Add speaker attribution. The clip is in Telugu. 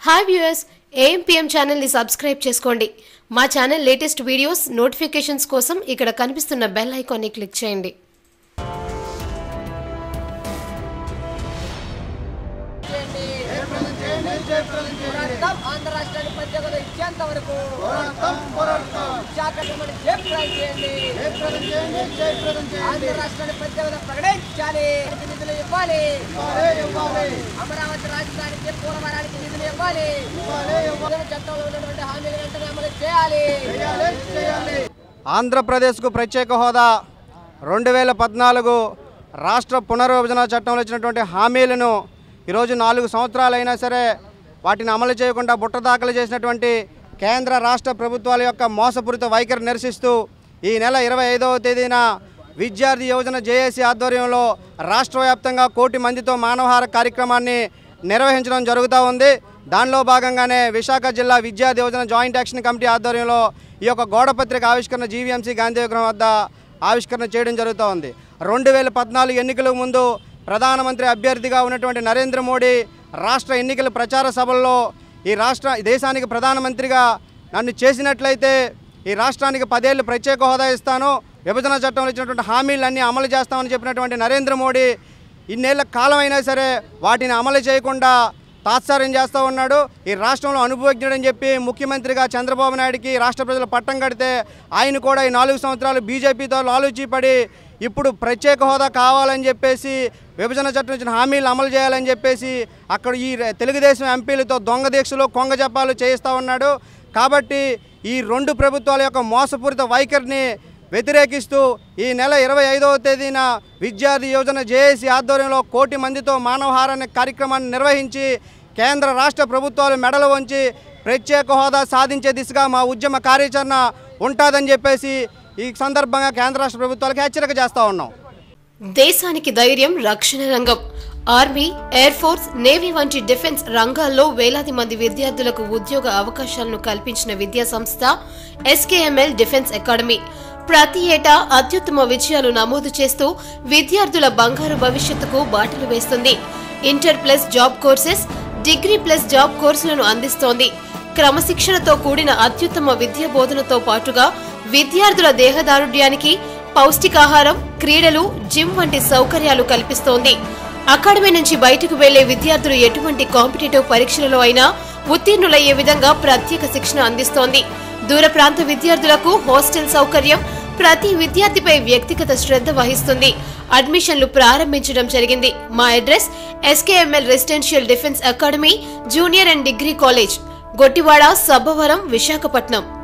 Speaker 1: హాయ్ వ్యూయర్స్ ఏఎంపీఎం ఛానల్ని సబ్స్క్రైబ్ చేసుకోండి మా ఛానల్ లేటెస్ట్ వీడియోస్ నోటిఫికేషన్స్ కోసం ఇక్కడ కనిపిస్తున్న బెల్ ఐకాన్ని క్లిక్ చేయండి
Speaker 2: పోరాడతాం ఆంధ్ర రాష్ట్రాన్ని ప్రత్యేకత ఇచ్చేంత వరకు విశాఖపట్నం జయప్రదం చేయండి ఆంధ్ర రాష్ట్రాన్ని ప్రత్యేకత ప్రకటించాలి దానికి నిధులు ఇవ్వాలి అమరావతి రాజధానికి పోలవరానికి నిధులు ఇవ్వాలి విభజన చట్టంలో ఉన్నటువంటి హామీలు వెంటనే అమలు చేయాలి
Speaker 3: ఆంధ్రప్రదేశ్కు ప్రత్యేక హోదా రెండు వేల పద్నాలుగు రాష్ట్ర పునర్విభజన చట్టంలో ఇచ్చినటువంటి హామీలను ఈరోజు నాలుగు సంవత్సరాలైనా సరే వాటిని అమలు చేయకుండా బుట్ట దాఖలు చేసినటువంటి కేంద్ర రాష్ట్ర ప్రభుత్వాల యొక్క మోసపూరిత వైఖరి నిరసిస్తూ ఈ నెల ఇరవై ఐదవ తేదీన విద్యార్థి యువజన జేఏసీ ఆధ్వర్యంలో రాష్ట్ర వ్యాప్తంగా కోటి మందితో మానవహార కార్యక్రమాన్ని నిర్వహించడం జరుగుతూ ఉంది దానిలో భాగంగానే విశాఖ జిల్లా విద్యా యువజన జాయింట్ యాక్షన్ కమిటీ ఆధ్వర్యంలో ఈ యొక్క గోడపత్రిక ఆవిష్కరణ జీవీఎంసీ గాంధీ విగ్రహం వద్ద ఆవిష్కరణ చేయడం జరుగుతూ ఉంది రెండు వేల పద్నాలుగు ఎన్నికలకు ముందు ప్రధానమంత్రి అభ్యర్థిగా ఉన్నటువంటి నరేంద్ర మోడీ రాష్ట్ర ఎన్నికల ప్రచార సభల్లో ఈ రాష్ట్ర ఈ దేశానికి ప్రధానమంత్రిగా నన్ను చేసినట్లయితే ఈ రాష్ట్రానికి పదేళ్ళు ప్రత్యేక హోదా ఇస్తాను విభజన చట్టంలో ఇచ్చినటువంటి హామీలన్నీ అమలు చేస్తామని చెప్పినటువంటి నరేంద్ర మోడీ ఇన్నేళ్ల కాలం అయినా సరే వాటిని అమలు చేయకుండా తాత్సారం చేస్తూ ఉన్నాడు ఈ రాష్ట్రంలో అనుభవజ్ఞుడని చెప్పి ముఖ్యమంత్రిగా చంద్రబాబు నాయుడికి రాష్ట్ర ప్రజలు పట్టం కడితే ఆయన కూడా ఈ నాలుగు సంవత్సరాలు బీజేపీతో లాలూచీపడి ఇప్పుడు ప్రత్యేక హోదా కావాలని చెప్పేసి విభజన చట్టం ఇచ్చిన హామీలు అమలు చేయాలని చెప్పేసి అక్కడ ఈ ర- తెలుగుదేశం ఎంపీలతో దొంగ దీక్షలు కొంగ జపాలు చేయిస్తూ ఉన్నాడు కాబట్టి ఈ రెండు ప్రభుత్వాల యొక్క మోసపూరిత వైఖరిని వ్యతిరేకిస్తూ ఈ నెల ఇరవై ఐదవ తేదీన విద్యార్థి యోజన జేఏసీ ఆధ్వర్యంలో కోటి మందితో మానవహారాన్ని కార్యక్రమాన్ని నిర్వహించి కేంద్ర రాష్ట్ర ప్రభుత్వాలు మెడలు వంచి ప్రత్యేక హోదా సాధించే దిశగా మా ఉద్యమ కార్యాచరణ ఉంటుందని చెప్పేసి ఈ సందర్భంగా కేంద్ర రాష్ట్ర ప్రభుత్వాలకు హెచ్చరిక చేస్తూ ఉన్నాం
Speaker 1: దేశానికి ధైర్యం రక్షణ రంగం ఆర్మీ ఎయిర్ ఫోర్స్ నేవీ వంటి డిఫెన్స్ రంగాల్లో వేలాది మంది విద్యార్థులకు ఉద్యోగ అవకాశాలను కల్పించిన విద్యా సంస్థ ఎస్కేఎంఎల్ డిఫెన్స్ అకాడమీ ప్రతి ఏటా అత్యుత్తమ విజయాలు నమోదు చేస్తూ విద్యార్థుల బంగారు భవిష్యత్తుకు బాటలు వేస్తుంది inter plus job courses degree plus job కోర్సులను అందిస్తోంది క్రమశిక్షణతో కూడిన అత్యుత్తమ విద్యా బోధనతో పాటుగా విద్యార్థుల దేహదారుఢ్యానికి పౌష్టికాహారం క్రీడలు జిమ్ వంటి సౌకర్యాలు కల్పిస్తోంది అకాడమీ నుంచి బయటకు వెళ్లే విద్యార్థులు ఎటువంటి కాంపిటేటివ్ పరీక్షలలో అయినా ఉత్తీర్ణులయ్యే విధంగా ప్రత్యేక శిక్షణ అందిస్తోంది దూర ప్రాంత విద్యార్థులకు హాస్టల్ సౌకర్యం ప్రతి విద్యార్థిపై వ్యక్తిగత శ్రద్ధ వహిస్తుంది అడ్మిషన్లు ప్రారంభించడం జరిగింది మా address SKML residential defence academy junior and degree college Gottivada Sabbavaram Visakhapatnam